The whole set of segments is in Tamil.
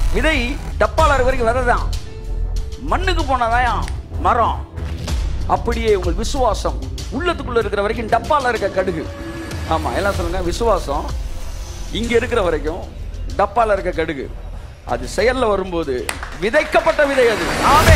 விதை டப்பால இருக்க வரைக்கும் விதை தான் மண்ணுக்கு போனதான் மரம் அப்படியே உங்கள் விசுவாசம் உள்ளத்துக்குள்ள இருக்கிற வரைக்கும் டப்பால இருக்க கடுகு ஆமா எல்லாம் சொல்லுங்க விசுவாசம் இங்க இருக்கிற வரைக்கும் டப்பால இருக்க கடுகு அது செயல்ல வரும்போது விதைக்கப்பட்ட விதை அது ஆமே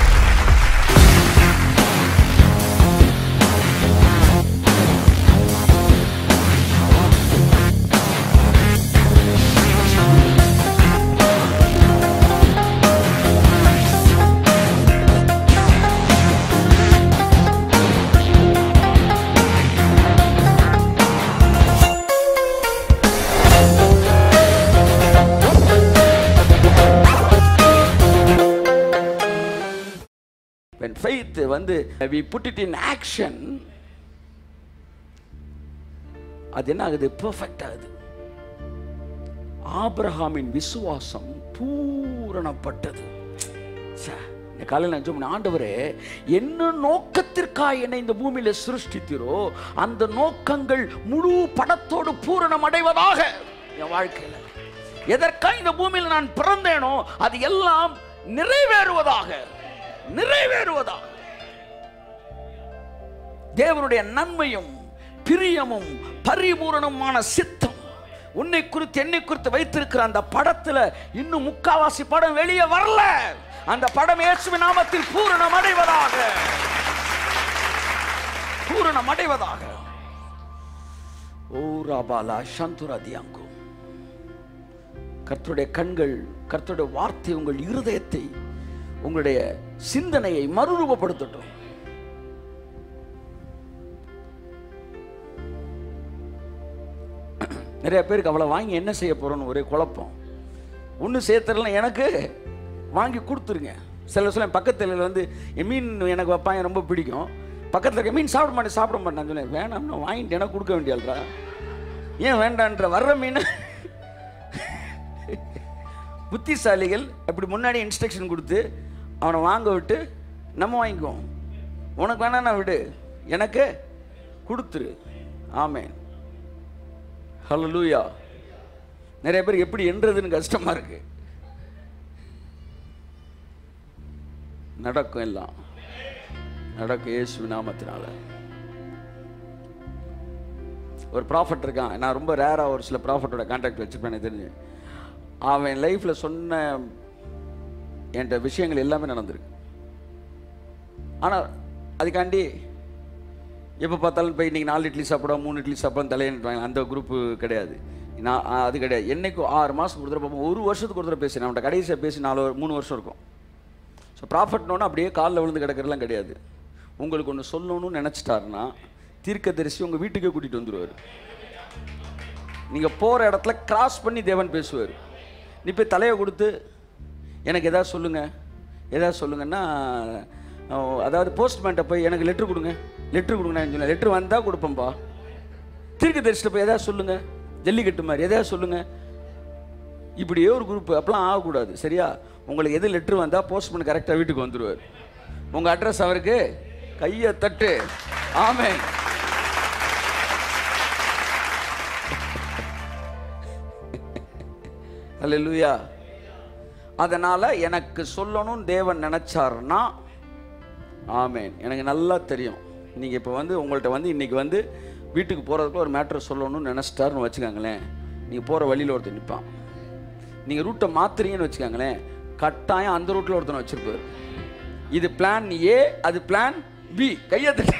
when faith வந்து we put it in action அது என்ன ஆகுது பெர்ஃபெக்ட் ஆகுது ஆபிரகாமின் விசுவாசம் பூரணப்பட்டது ச்சே, இந்த காலையில் நான் சொன்ன ஆண்டவரே என்ன நோக்கத்திற்காக என்னை இந்த பூமியில சிருஷ்டித்தீரோ அந்த நோக்கங்கள் முழு படத்தோடு பூரணம் அடைவதாக என் வாழ்க்கையில் எதற்காக இந்த பூமியில் நான் பிறந்தேனோ அது எல்லாம் நிறைவேறுவதாக நிறைவேறுவதாக தேவனுடைய நன்மையும் பிரியமும் பரிபூரணமான சித்தம் உன்னை குறித்து என்னை குறித்து வைத்திருக்கிற அந்த படத்துல இன்னும் முக்காவாசி படம் வெளியே வரல அந்த படம் இயேசுவின் நாமத்தில் பூரணம் அடைவதாக பூரணம் அடைவதாக ஓ ராபாலா சந்துரா தியாங்கு கர்த்தருடைய கண்கள் கர்த்தருடைய வார்த்தை உங்கள் இருதயத்தை உங்களுடைய சிந்தனையை மறுரூபப்படுத்தட்டும் நிறைய பேருக்கு அவளை வாங்கி என்ன செய்ய போறோம்னு ஒரே குழப்பம் ஒன்று சேர்த்துறலாம் எனக்கு வாங்கி கொடுத்துருங்க சில சொல்ல பக்கத்தில் வந்து என் மீன் எனக்கு வைப்பான் எனக்கு ரொம்ப பிடிக்கும் பக்கத்தில் இருக்க மீன் சாப்பிட மாட்டேன் சாப்பிட மாட்டேன் சொன்னேன் வேணாம்னா வாங்கிட்டு எனக்கு கொடுக்க வேண்டியல்றா ஏன் வேண்டான்ற வர்ற மீன் புத்திசாலிகள் அப்படி முன்னாடி இன்ஸ்ட்ரக்ஷன் கொடுத்து அவனை வாங்க விட்டு நம்ம வாங்கிக்குவோம் உனக்கு வேணா நான் விடு எனக்கு கொடுத்துரு ஆமேன் ஹலோ லூயா நிறைய பேருக்கு எப்படி என்றதுன்னு கஷ்டமா இருக்கு நடக்கும் எல்லாம் நடக்கும் இயேசு நாமத்தினால ஒரு ப்ராஃபட் இருக்கான் நான் ரொம்ப ரேராக ஒரு சில ப்ராஃபட்டோட கான்டாக்ட் வச்சுருப்பேன் எனக்கு தெரிஞ்சு அவன் லைஃப்பில் சொன்ன என்கிட்ட விஷயங்கள் எல்லாமே நடந்திருக்கு ஆனால் அதுக்காண்டி எப்போ பார்த்தாலும் போய் இன்றைக்கி நாலு இட்லி சாப்பிட மூணு இட்லி சாப்பிட தலையன்றாங்க அந்த குரூப்பு கிடையாது நான் ஆ, அது கிடையாது என்னைக்கும் ஆறு மாதத்துக்கு ஒரு தடவை பார்ப்போம். ஒரு வருஷத்துக்கு ஒரு தடவை பேசுகிறேன் அவன்கிட்ட கடைசியாக பேசி நாலு வரு- மூணு வருஷம் இருக்கும் ஸோ ப்ராஃபிட்னோன்னு அப்படியே காலில் விழுந்து கிடக்கிறதுலாம் கிடையாது உங்களுக்கு ஒன்று சொல்லணும்னு நினச்சிட்டாருன்னா தீர்க்கதரிசி உங்கள் வீட்டுக்கே கூட்டிகிட்டு வந்துடுவார் நீங்கள் போகிற இடத்துல கிராஸ் பண்ணி தேவன் பேசுவார் நீ போய் தலையை கொடுத்து எனக்கு எதாவது சொல்லுங்கள் எதாவது சொல்லுங்கன்னா அஹ், அதாவது போஸ்ட்மேன்ட்ட போய் எனக்கு லெட்ரு கொடுங்க லெட்ரு கொடுங்க நான் சொன்னேன் லெட்ரு வந்தால் கொடுப்பேன்ப்பா தீர்க்க தரிசிட்ட போய் எதாவது சொல்லுங்கள் ஜல்லிக்கட்டு மாதிரி எதாவது சொல்லுங்கள் இப்படியே ஒரு குரூப் அப்பெல்லாம் ஆகக்கூடாது சரியா உங்களுக்கு எது லெட்ரு வந்தால் போஸ்ட்மேன் கரெக்டாக வீட்டுக்கு வந்துடுவார் உங்கள் அட்ரஸ் அவருக்கு கையை தட்டு ஆமென் அல்லேலூயா அதனால எனக்கு சொல்லணும் தேவன் நினைச்சாருன்னா ஆமென் எனக்கு நல்லா தெரியும் நீங்க இப்போ வந்து உங்கள்ட்ட வந்து இன்னைக்கு வந்து வீட்டுக்கு போறதுக்கு ஒரு மேட்ரு சொல்லணும்னு நினைச்சிட்டாருன்னு வச்சுக்கோங்களேன் நீங்க போற வழியில ஒருத்தர் நிற்பான் நீங்க ரூட்டை மாத்துறீங்கன்னு வச்சுக்கோங்களேன் கட்டாயம் அந்த ரூட்ல ஒருத்தனை வச்சிருப்பாரு இது பிளான் ஏ அது பிளான் பி கையெழுத்து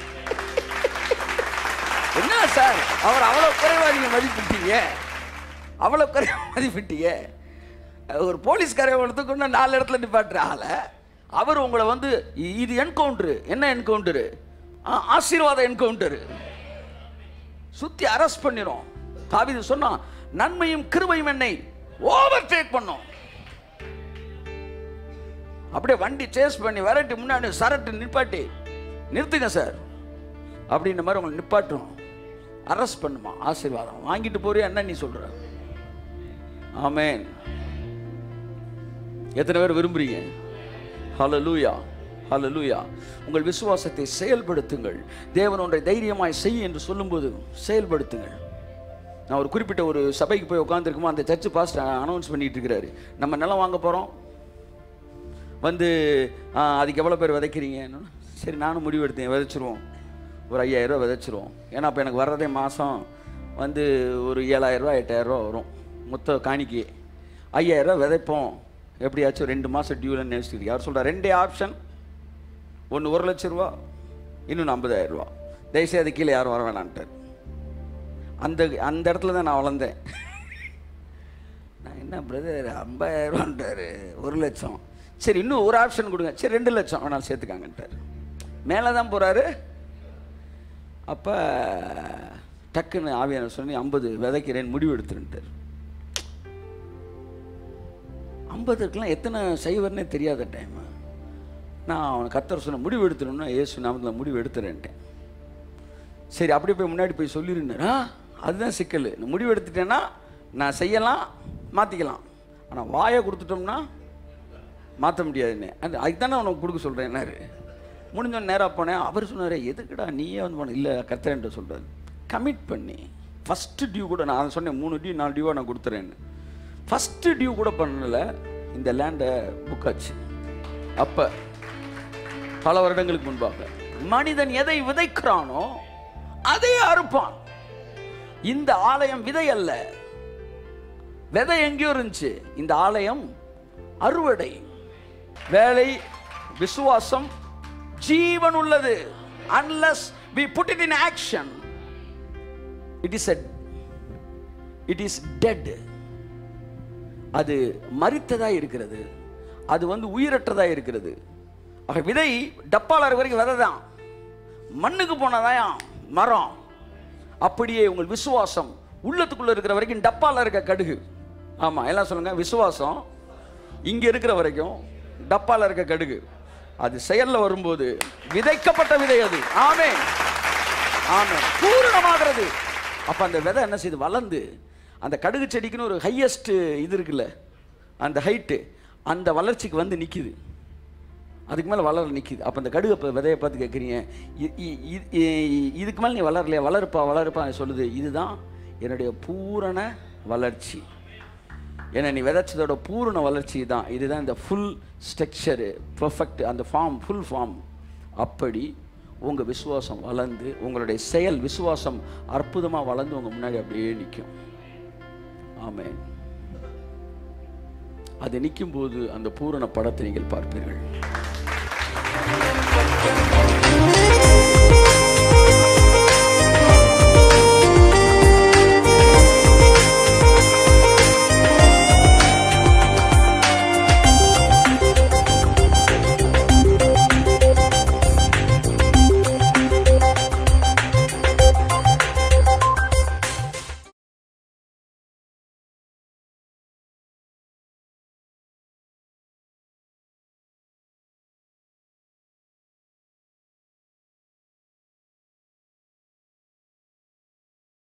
என்ன சார் அவர் அவ்வளோ குறைவா நீங்க மதிப்பிட்டீங்க அவ்வளோ குறைவா மதிப்பிட்டீங்க ஒரு போலீஸ்காரன் ஒருத்தர் கொண்டு நாலு இடத்துல நிப்பாட்டுற ஆளை அவர் உங்களை வந்து இ- இது என்கவுண்டரு என்ன என்கவுண்டரு ஆசீர்வாத என்கவுண்டரு சுத்தி அரெஸ்ட் பண்ணிரும் தாவீது சொன்னான் நன்மையும் கிருபையும் என்னை ஓவர் டேக் பண்ணும் அப்படியே வண்டி சேஸ் பண்ணி விரட்டி முன்னாடி சரட்டு நிப்பாட்டி நிறுத்துங்க சார் அப்படின்ற மாதிரி உங்களை நிப்பாட்டும் அரெஸ்ட் பண்ணுமா ஆசீர்வாதம் வாங்கிட்டு போறியா என்ன நீ சொல்ற ஆமென் எத்தனை பேர் விரும்புறீங்க ஹalleluya ஹalleluya உங்கள் விசுவாசத்தை செயல்படுத்துங்கள் தேவன் ஒன்றை தைரியமாய் செய் என்று சொல்லும்போது செயல்படுத்துங்கள் நான் ஒரு குறிப்பிட்ட ஒரு சபைக்கு போய் உட்காந்துருக்குமோ அந்த சர்ச்சு பாஸ்ட் அனௌன்ஸ் பண்ணிட்டு இருக்கிறாரு நம்ம நிலம் வாங்க போகிறோம் வந்து ஆ, அதுக்கு எவ்வளோ பேர் விதைக்கிறீங்கன்னு சரி நானும் முடிவு எடுத்தேன் விதைச்சிருவோம் ஒரு ஐயாயிரரூவா விதைச்சிருவோம் ஏன்னா அப்போ எனக்கு வர்றதே மாதம் வந்து ஒரு ஏழாயிரரூவா எட்டாயிரரூவா வரும் மொத்த காணிக்கை ஐயாயிரரூவா விதைப்போம் எப்படியாச்சும் ரெண்டு மாதம் டியூவில் நினைச்சிட்டு யார் சொல்கிறா ரெண்டே ஆப்ஷன் ஒன்று ஒரு லட்ச ரூபா இன்னொன்று ஐம்பதாயிரம் ரூபா தயவுசெய்து அது கீழே யாரும் வர வேணான்ட்டார் அந்த அந்த இடத்துல தான் நான் வளர்ந்தேன் நான் என்ன பிரதர் ஐம்பதாயிரரூவான்ட்டாரு ஒரு லட்சம் சரி இன்னும் ஒரு ஆப்ஷன் கொடுங்க சரி ரெண்டு லட்சம் வேணாலும் சேர்த்துக்காங்கன்ட்டார் மேலே தான் போகிறாரு அப்போ டக்குன்னு ஆவியான சொல்லி ஐம்பது விதைக்கிறேன் முடிவு எடுத்துருன்ட்டார் ஐம்பதுக்கெலாம் எத்தனை சைவர்னே தெரியாத டைம் நான் அவனை கத்தர் சொன்ன முடிவு எடுத்துடணும்னா ஏசு நாமத்தில் முடிவு எடுத்துறேன்ட்டேன் சரி அப்படியே போய் முன்னாடி போய் சொல்லிருந்தார் ஆ அதுதான் சிக்கல் நான் முடிவு எடுத்துட்டேன்னா நான் செய்யலாம் மாற்றிக்கலாம் ஆனால் வாயை கொடுத்துட்டோம்னா மாற்ற முடியாதுன்னு அந்த அதுக்கு தானே உனக்கு கொடுக்க சொல்கிறேன் என்னாரு முடிஞ்சோன்னு நேராக போனேன் அவர் சொன்னார் எதுக்குடா நீயே வந்து போன இல்லை கத்துறேன்ட்ட சொல்கிறாரு கமிட் பண்ணி ஃபஸ்ட்டு டியூ கூட நான் சொன்னேன் மூணு டியூ நாலு டியூவாக நான் கொடுத்துறேன்னு ஃபஸ்ட்டு டியூ கூட பண்ணல இந்த லேண்டை புக்காச்சு அப்போ பல வருடங்களுக்கு முன்பாக மனிதன் எதை விதைக்கிறானோ அதை அறுப்பான் இந்த ஆலயம் விதை அல்ல விதை எங்கேயோ இருந்துச்சு இந்த ஆலயம் அறுவடை வேலை விசுவாசம் ஜீவன் உள்ளது unless we put it in action it is a it is dead அது மரித்ததா இருக்கிறது அது வந்து உயிரற்றதா இருக்கிறது ஆக விதை டப்பால இருக்க வரைக்கும் விதை தான் மண்ணுக்கு போனதாயா மரம் அப்படியே உங்கள் விசுவாசம் உள்ளத்துக்குள்ள இருக்கிற வரைக்கும் டப்பால இருக்க கடுகு ஆமா எல்லாம் சொல்லுங்க விசுவாசம் இங்க இருக்கிற வரைக்கும் டப்பால இருக்க கடுகு அது செயல்ல வரும்போது விதைக்கப்பட்ட விதை அது ஆமே ஆமே பூரணமாகிறது அப்ப அந்த விதை என்ன செய்யுது வளர்ந்து அந்த கடுகு செடிக்குன்னு ஒரு ஹையஸ்ட் இது இருக்குல்ல அந்த ஹைட்டு அந்த வளர்ச்சிக்கு வந்து நிக்குது அதுக்கு மேலே வளர நிற்கிது அப்போ அந்த கடுகு அப்போ விதையை பார்த்து கேட்குறீங்க இ- இ- இ- இ- இதுக்கு மேலே நீ வளரலையா வளருப்பா வளருப்பா சொல்லுது இதுதான் என்னுடைய பூரண வளர்ச்சி ஏன்னா நீ விதைச்சதோட பூரண வளர்ச்சி தான் இதுதான் இந்த ஃபுல் ஸ்ட்ரக்சரு பர்ஃபெக்ட் அந்த ஃபார்ம் ஃபுல் ஃபார்ம் அப்படி உங்கள் விசுவாசம் வளர்ந்து உங்களுடைய செயல் விசுவாசம் அற்புதமாக வளர்ந்து உங்கள் முன்னாடி அப்படியே நிற்கும் ஆமென் அது நிற்கும் போது அந்த பூரண படத்தை நீங்கள் பார்ப்பீர்கள்